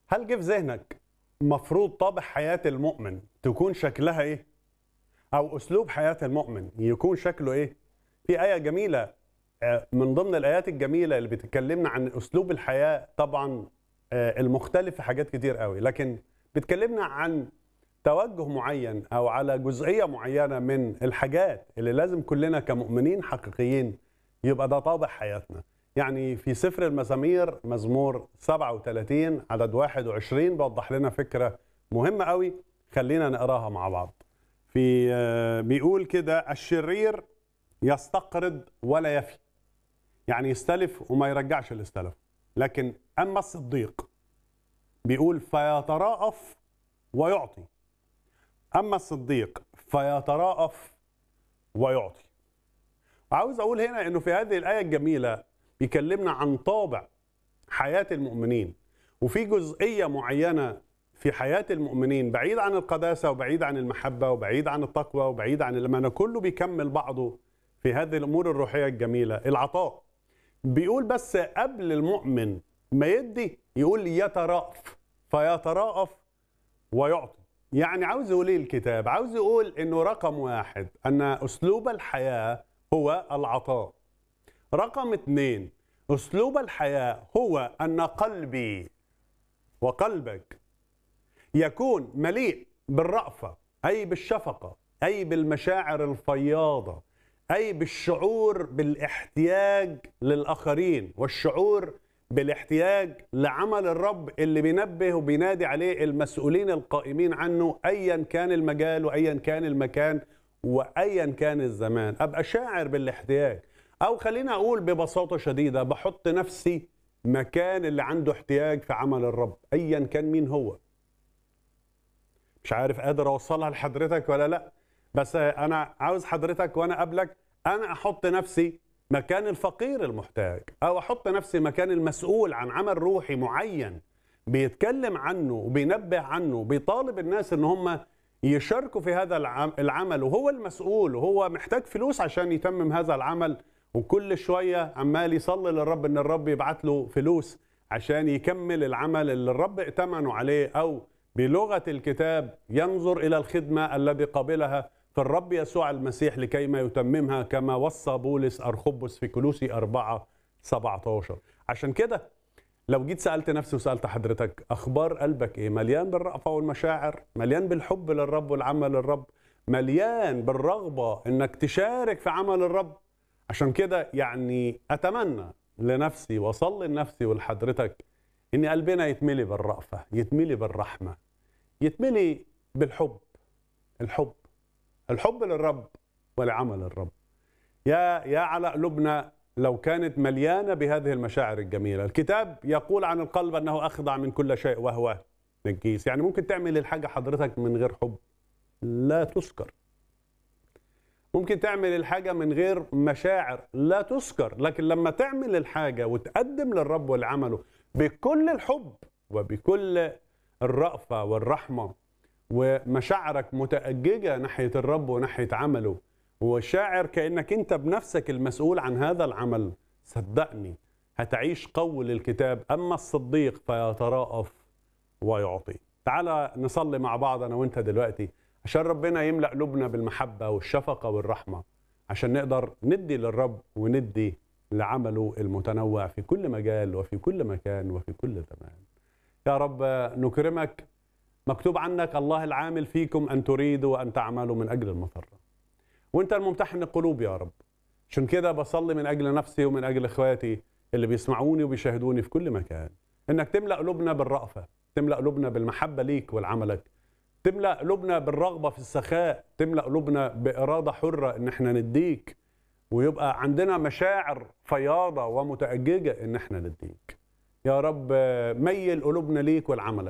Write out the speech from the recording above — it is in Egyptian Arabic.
هل جه في ذهنك مفروض طابع حياة المؤمن تكون شكلها ايه؟ أو أسلوب حياة المؤمن يكون شكله ايه؟ في آية جميلة آه، من ضمن الآيات الجميلة اللي بتكلمنا عن أسلوب الحياة طبعا آه، المختلف في حاجات كتير قوي لكن بتكلمنا عن توجه معين أو على جزئية معينة من الحاجات اللي لازم كلنا كمؤمنين حقيقيين يبقى ده طابع حياتنا يعني في سفر المزامير مزمور 37 عدد 21 بوضح لنا فكرة مهمة قوي خلينا نقراها مع بعض في آه، بيقول كده الشرير يستقرض ولا يفي يعني يستلف وما يرجعش اللي استلف لكن أما الصديق بيقول فيتراءف ويعطي أما الصديق فيتراءف ويعطي وعاوز أقول هنا أنه في هذه الآية الجميلة بيكلمنا عن طابع حياة المؤمنين وفي جزئية معينة في حياة المؤمنين بعيد عن القداسة وبعيد عن المحبة وبعيد عن التقوى وبعيد عن الأمانة كله بيكمل بعضه في هذه الأمور الروحية الجميلة العطاء بيقول بس قبل المؤمن ما يدي يقول يترأف فيتراءف ويعطي يعني عاوز يقول ايه الكتاب عاوز يقول انه رقم واحد ان اسلوب الحياة هو العطاء رقم اثنين اسلوب الحياة هو ان قلبي وقلبك يكون مليء بالرأفة أي بالشفقة أي بالمشاعر الفياضة أي بالشعور بالاحتياج للآخرين والشعور بالاحتياج لعمل الرب اللي بينبه وبينادي عليه المسؤولين القائمين عنه أيا كان المجال وأيا كان المكان وأيا كان الزمان أبقى شاعر بالاحتياج أو خلينا أقول ببساطة شديدة بحط نفسي مكان اللي عنده احتياج في عمل الرب أيا كان مين هو مش عارف قادر اوصلها لحضرتك ولا لا بس انا عاوز حضرتك وانا قبلك انا احط نفسي مكان الفقير المحتاج او احط نفسي مكان المسؤول عن عمل روحي معين بيتكلم عنه وبينبه عنه بيطالب الناس ان هم يشاركوا في هذا العم- العمل وهو المسؤول وهو محتاج فلوس عشان يتمم هذا العمل وكل شوية عمال يصلي للرب ان الرب يبعت له فلوس عشان يكمل العمل اللي الرب ائتمنه عليه او بلغة الكتاب ينظر إلى الخدمة الذي قبلها في الرب يسوع المسيح لكيما يتممها كما وصى بولس أرخبس في كلوسي 4 17 عشان كده لو جيت سألت نفسي وسألت حضرتك أخبار قلبك إيه مليان بالرأفة والمشاعر مليان بالحب للرب والعمل للرب مليان بالرغبة إنك تشارك في عمل الرب عشان كده يعني أتمنى لنفسي وأصلي لنفسي ولحضرتك ان قلبنا يتملي بالرأفة يتملي بالرحمة يتملي بالحب الحب الحب للرب ولعمل الرب يا يا على قلوبنا لو كانت مليانة بهذه المشاعر الجميلة الكتاب يقول عن القلب أنه أخضع من كل شيء وهو نجيس يعني ممكن تعمل الحاجة حضرتك من غير حب لا تذكر ممكن تعمل الحاجة من غير مشاعر لا تذكر لكن لما تعمل الحاجة وتقدم للرب والعمله بكل الحب وبكل الرأفة والرحمة ومشاعرك متأججة ناحية الرب وناحية عمله وشاعر كأنك أنت بنفسك المسؤول عن هذا العمل صدقني هتعيش قول الكتاب أما الصديق فيتراءف ويعطي تعالى نصلي مع بعض أنا وأنت دلوقتي عشان ربنا يملأ قلوبنا بالمحبة والشفقة والرحمة عشان نقدر ندي للرب وندي لعمله المتنوع في كل مجال وفي كل مكان وفي كل زمان يا رب نكرمك مكتوب عنك الله العامل فيكم أن تريدوا وأن تعملوا من أجل المسرة وانت الممتحن القلوب يا رب عشان كده بصلي من أجل نفسي ومن أجل إخواتي اللي بيسمعوني وبيشاهدوني في كل مكان إنك تملأ قلوبنا بالرأفة تملأ قلوبنا بالمحبة ليك ولعملك تملأ قلوبنا بالرغبة في السخاء تملأ قلوبنا بإرادة حرة إن احنا نديك ويبقى عندنا مشاعر فياضة ومتأججة إن احنا نديك يا رب ميل قلوبنا ليك ولعملك